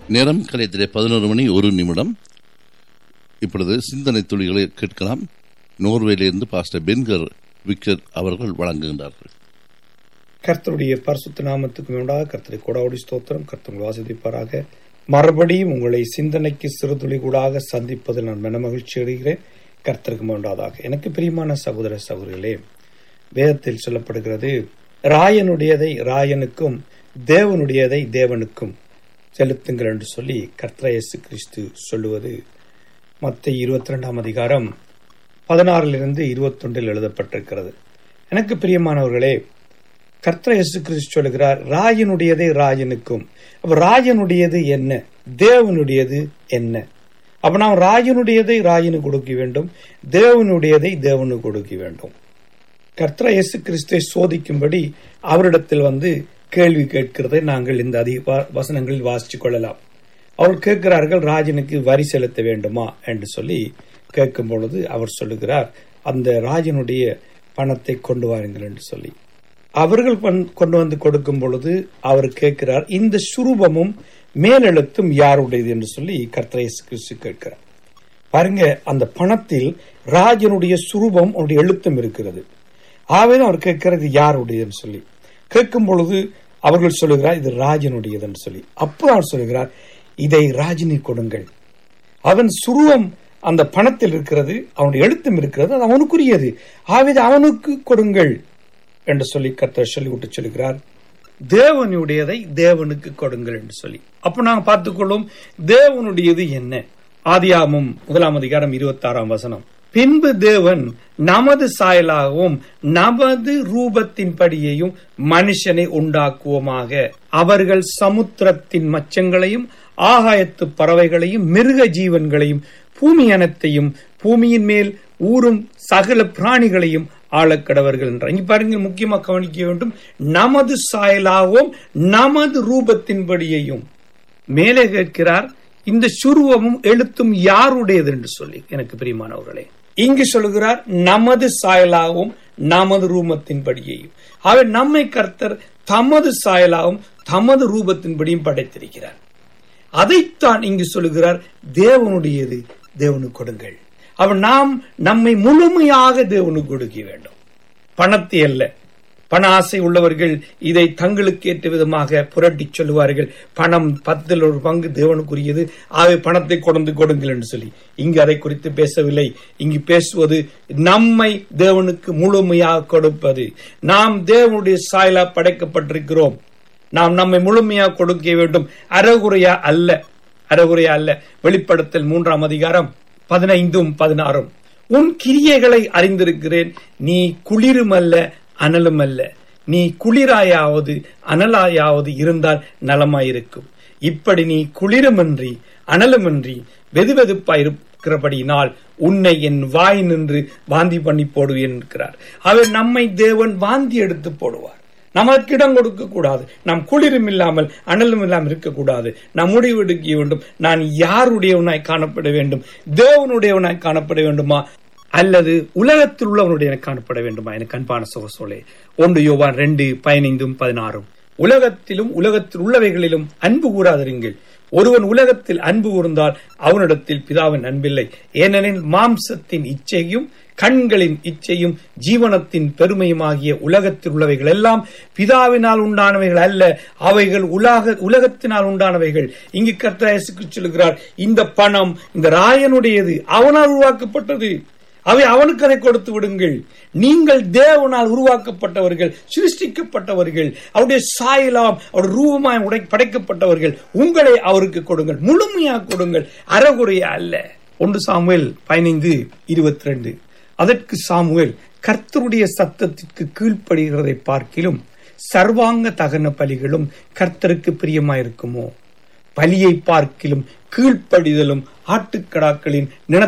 நேரம் கலையத்திலே பதினோரு மணி ஒரு நிமிடம் இப்பொழுது சிந்தனை துளிகளை கேட்கலாம் நோர்வேலிருந்து பாஸ்டர் பென்கர் விக்டர் அவர்கள் வழங்குகின்றார்கள் கர்த்தருடைய பரிசுத்த நாமத்துக்கு உண்டாக கர்த்தரை கொடாவுடி ஸ்தோத்திரம் கர்த்தர் வாசிப்பாராக மறுபடியும் உங்களை சிந்தனைக்கு சிறுதுளி கூடாக சந்திப்பதில் நான் மன மகிழ்ச்சி அடைகிறேன் கர்த்தருக்கு உண்டாதாக எனக்கு பிரியமான சகோதர சகோதரிகளே வேதத்தில் சொல்லப்படுகிறது ராயனுடையதை ராயனுக்கும் தேவனுடையதை தேவனுக்கும் செலுத்துங்கள் என்று சொல்லி கர்த்தர் இயேசு கிறிஸ்து சொல்லுவது மத்த இருபத்தி ரெண்டாம் அதிகாரம் பதினாறிலிருந்து இருபத்தொன்றில் எழுதப்பட்டிருக்கிறது எனக்கு பிரியமானவர்களே கர்த்தர் இயேசு கிறிஸ்து சொல்லுகிறார் ராயனுடையதை ராயனுக்கும் அப்ப ராயனுடையது என்ன தேவனுடையது என்ன அப்ப நாம் ராயனுடையதை ராயனு கொடுக்க வேண்டும் தேவனுடையதை தேவனு கொடுக்க வேண்டும் கர்த்தர் இயேசு கிறிஸ்துவை சோதிக்கும்படி அவரிடத்தில் வந்து கேள்வி கேட்கிறதை நாங்கள் இந்த அதிக வசனங்களில் வாசித்துக் கொள்ளலாம் அவர் கேட்கிறார்கள் ராஜனுக்கு வரி செலுத்த வேண்டுமா என்று சொல்லி கேட்கும் பொழுது அவர் சொல்லுகிறார் அந்த ராஜனுடைய பணத்தை கொண்டு வாருங்கள் என்று சொல்லி அவர்கள் கொண்டு வந்து கொடுக்கும் பொழுது அவர் கேட்கிறார் இந்த சுரூபமும் மேலெழுத்தும் யாருடையது என்று சொல்லி கர்த்தரேசு கிறிஸ்து கேட்கிறார் பாருங்க அந்த பணத்தில் ராஜனுடைய சுரூபம் அவருடைய எழுத்தும் இருக்கிறது ஆவே அவர் கேட்கிறது யாருடையதுன்னு சொல்லி கேட்கும் பொழுது அவர்கள் சொல்லுகிறார் இது ராஜனுடையது என்று சொல்லி அப்போ அவர் சொல்லுகிறார் இதை ராஜினி கொடுங்கள் அவன் சுருவம் அந்த பணத்தில் இருக்கிறது அவனுடைய எழுத்தும் இருக்கிறது அது அவனுக்குரியது ஆவே அவனுக்கு கொடுங்கள் என்று சொல்லி கர்த்தர் சொல்லிவிட்டு சொல்லுகிறார் தேவனுடையதை தேவனுக்கு கொடுங்கள் என்று சொல்லி அப்ப நாங்க பார்த்துக்கொள்ளும் தேவனுடையது என்ன ஆதியாமும் முதலாம் அதிகாரம் இருபத்தி ஆறாம் வசனம் பின்பு தேவன் நமது சாயலாகவும் நமது ரூபத்தின்படியையும் மனுஷனை உண்டாக்குவோமாக அவர்கள் சமுத்திரத்தின் மச்சங்களையும் ஆகாயத்து பறவைகளையும் மிருக ஜீவன்களையும் பூமி அனத்தையும் பூமியின் மேல் ஊறும் சகல பிராணிகளையும் ஆளக்கடவர்கள் என்றார் இங்க பாருங்க முக்கியமா கவனிக்க வேண்டும் நமது சாயலாகவும் நமது ரூபத்தின்படியையும் மேலே கேட்கிறார் இந்த சுருவமும் எழுத்தும் யாருடையது என்று சொல்லி எனக்கு பிரியமானவர்களே இங்கு சொல்லுகிறார் நமது சாயலாகவும் நமது ரூபத்தின்படியையும் அவர் நம்மை கர்த்தர் தமது சாயலாகவும் தமது ரூபத்தின்படியும் படைத்திருக்கிறார் அதைத்தான் இங்கு சொல்லுகிறார் தேவனுடையது தேவனுக்கு கொடுங்கள் அவர் நாம் நம்மை முழுமையாக தேவனுக்கு கொடுக்க வேண்டும் பணத்தை அல்ல பண ஆசை உள்ளவர்கள் இதை தங்களுக்கு ஏற்ற விதமாக புரட்டி சொல்லுவார்கள் பணம் பத்தில் ஒரு பங்கு தேவனுக்குரியது ஆகவே பணத்தை கொண்டு கொடுங்கள் என்று சொல்லி இங்கு அதை குறித்து பேசவில்லை இங்கு பேசுவது நம்மை தேவனுக்கு முழுமையாக கொடுப்பது நாம் தேவனுடைய சாயலா படைக்கப்பட்டிருக்கிறோம் நாம் நம்மை முழுமையாக கொடுக்க வேண்டும் அறகுறையா அல்ல அறகுறையா அல்ல வெளிப்படுத்தல் மூன்றாம் அதிகாரம் பதினைந்தும் பதினாறும் உன் கிரியைகளை அறிந்திருக்கிறேன் நீ குளிரும் அல்ல அனலும் அல்ல நீ குளிராயாவது அனலாயாவது இருந்தால் நலமாயிருக்கும் இப்படி நீ குளிருமின்றி அனலுமின்றி வெதுவெதுப்பாயிருக்கிறபடியினால் உன்னை என் வாய் நின்று வாந்தி பண்ணி போடுவேன் இருக்கிறார் அவர் நம்மை தேவன் வாந்தி எடுத்து போடுவார் நமக்கு இடம் கொடுக்க கூடாது நாம் குளிரும் இல்லாமல் அனலும் இல்லாமல் இருக்கக்கூடாது நாம் முடிவு எடுக்க வேண்டும் நான் யாருடையவனாய் காணப்பட வேண்டும் தேவனுடையவனாய் காணப்பட வேண்டுமா அல்லது உலகத்தில் உள்ளவனுடைய காணப்பட வேண்டுமா எனக்கு அன்பான சோசோலே ஒன்று யோவான் ரெண்டு பதினைந்தும் பதினாறும் உலகத்திலும் உலகத்தில் உள்ளவைகளிலும் அன்பு கூறாதிருங்கள் ஒருவன் உலகத்தில் அன்பு கூர்ந்தால் அவனிடத்தில் பிதாவின் அன்பில்லை ஏனெனில் மாம்சத்தின் இச்சையும் கண்களின் இச்சையும் ஜீவனத்தின் பெருமையுமாகிய உலகத்தில் உள்ளவைகள் எல்லாம் பிதாவினால் உண்டானவைகள் அல்ல அவைகள் உலக உலகத்தினால் உண்டானவைகள் இங்கு கர்த்தரசுக்கு சொல்கிறார் இந்த பணம் இந்த ராயனுடையது அவனால் உருவாக்கப்பட்டது அவை அவனுக்கு அதை கொடுத்து விடுங்கள் நீங்கள் தேவனால் உருவாக்கப்பட்டவர்கள் சிருஷ்டிக்கப்பட்டவர்கள் அவருடைய சாயலாம் அவருடைய ரூபமாய் உடை படைக்கப்பட்டவர்கள் உங்களை அவருக்கு கொடுங்கள் முழுமையாக கொடுங்கள் அறகுறையா அல்ல ஒன்று சாமுவேல் பதினைந்து இருபத்தி ரெண்டு அதற்கு சாமுவேல் கர்த்தருடைய சத்தத்திற்கு கீழ்ப்படுகிறதை பார்க்கிலும் சர்வாங்க தகன பலிகளும் கர்த்தருக்கு பிரியமாயிருக்குமோ பலியை பார்க்கிலும் கீழ்ப்படிதலும் ஆட்டுக்கடாக்களின் நின